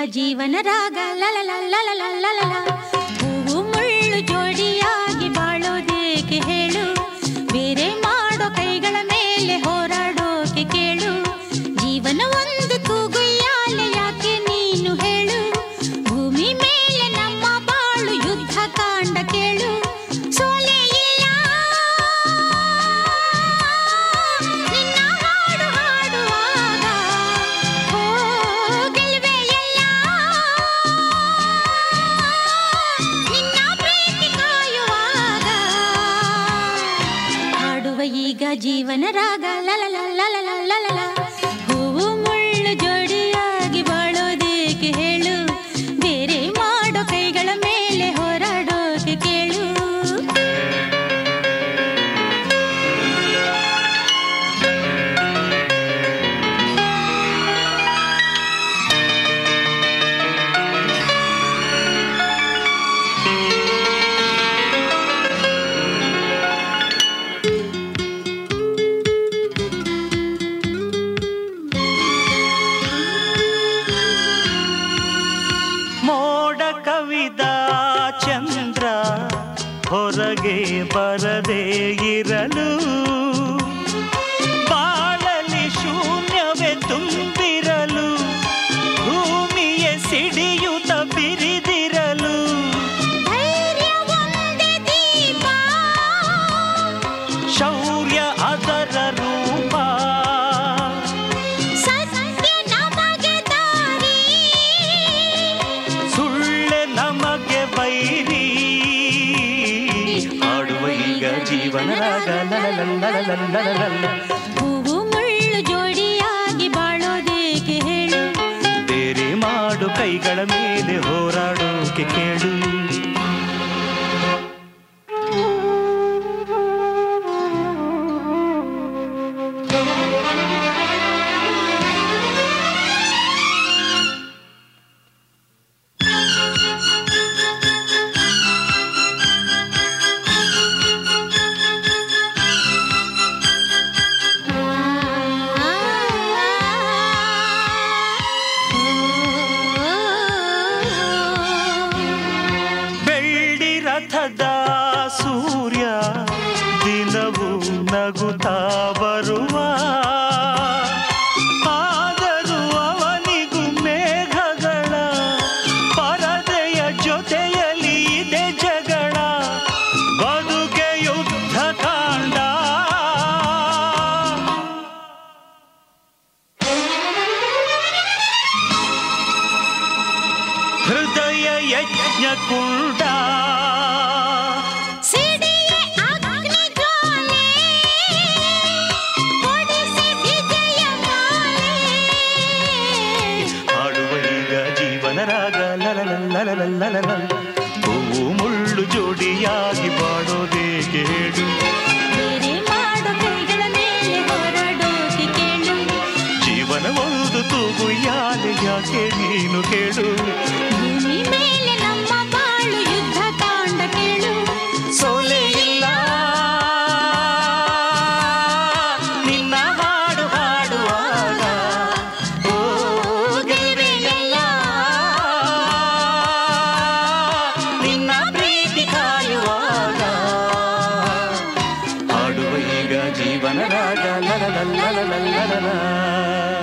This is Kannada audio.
ಜೀವನ ರಾಗ ಲಲಲಲಲಲಲಲಲ. ಹೂವು ಮುಳ್ಳು ಜೋಡಿಯಾಗಿ ಬಾಳೋದೇಕೆ ಹೇಳು ಬೇರೆ ಮಾಡೋ ಕೈಗಳ ಮೇಲೆ ಹೋರಾಡೋಕೆ ಕೇಳು ಜೀವನ ಒಂದು ತೂಗುಯ್ಯಾಲೆ ಯಾಕೆ ನೀನು ಹೇಳು ಭೂಮಿ ಮೇಲೆ ನಮ್ಮ ಬಾಳು ಯುದ್ಧ ಕಾಂಡ ಕೇಳು ಸೋಲೆ ಇಲ್ಲ ನಿನ್ನ ಹಾಡು ಹಾಡುವಾಗ ಓ ಗೆಲುವೆ ಎಲ್ಲ ನಿನ್ನ ಪ್ರೀತಿ ಕಾಯುವಾಗ ಹಾಡುವ ಈಗ ಜೀವನ ರಾಗ ಲಲಲಲಲಲಲಲ. ಹೂವು ಮುಳ್ಳು ಜೋಡಿಯಾಗಿ ಬಾಳೋದೇಕೆ ಹೇಳು ಬೇರೆ ಮಾಡೋ ಕೈಗಳ ಮೇಲೆ ಹೋರಾಡೋಕೆ ಕೇಳು ಮೋಡ ಕವಿದ ಚಂದ್ರ ಹೊರಗೆ ಬರದೇ ಇರಲು ಬಾಳಲಿ ಶೂನ್ಯವೇ ತುಂಬಿರಲು ಭೂಮಿಯ ಸಿಡಿಯುತ್ತ ಬಿರಿದಿರಲು ಧೈರ್ಯ ಒಂದೇ ದೀಪ ಶೌರ್ಯ ಅದರ ರೂಪ ಸತ್ಯ ನಮಗೆ ದಾರಿ ಸುಳ್ಳೆ ನಮಗೆ ಬೈರಿ ಹಾಡುವ ಈಗ ಜೀವನ ರಾಗ ಲಲಲಲಲಲಲಲಲ. ಹೂವು ಮುಳ್ಳು ಜೋಡಿಯಾಗಿ ಬಾಳೋದೇಕೆ ಹೇಳು ಬೇರೆ ಮಾಡು ಕೈಗಳ ಮೇಲೆ ಹೋರಾಡೋಕೆ ಕೇಳು ಬೆಳ್ಳಿ ರಥದ ಸೂರ್ಯ ದಿನವೂ ನಗುತ್ತಾ ಬರುವ ಆದರೂ ಅವನಿಗೂ ಮೇಘಗಳ ಪರದೆಯ ಜೊತೆಯಲ್ಲಿ ಇದೆ ಜಗಳ ಬದುಕೆ ಯುದ್ಧ ಕಾಂಡ ಹೃದಯ ಯಜ್ಞ ಕುಂಡ ಸಿಡಿಯೇ ಅಗ್ನಿ ಜ್ವಾಲೆ, ಹೊಡೆಸಿ ವಿಜಯ ಮಾಲೆ. ಹಾಡುವ ಈಗ ಜೀವನ ರಾಗ ಲಲಲಲಲಲಲಲ. ಹೂವು ಮುಳ್ಳು ಜೋಡಿಯಾಗಿ ಬಾಡೋದೇಕೆ ಹೇಳು ಬೇರೆ ಮಾಡೋ ಕೈಗಳ ಮೇಲೆ ಹೋರಾಡೋಕೆ ಕೇಳು ಜೀವನ ಒಂದು ತೂಗು ಯಾಲೆ ಯಾಕೆ ನೀನು ಕೇಳು ಭೂಮಿ ಮೇಲೆ ನಮ್ಮ ಬಾಳು ಯುದ್ಧ ಕಾಂಡ ಕೇಳು ಸೋಲೆ ಇಲ್ಲ ನಿನ್ನ ಹಾಡು ಹಾಡುವಾಗ ಓ ಗೆಲುವೆ ಎಲ್ಲ ನಿನ್ನ ಪ್ರೀತಿ ಕಾಯುವಾಗ ಹಾಡುವ ಈಗ ಜೀವನ ರಾಗ ಲಲಲಲಲಲಲಲ.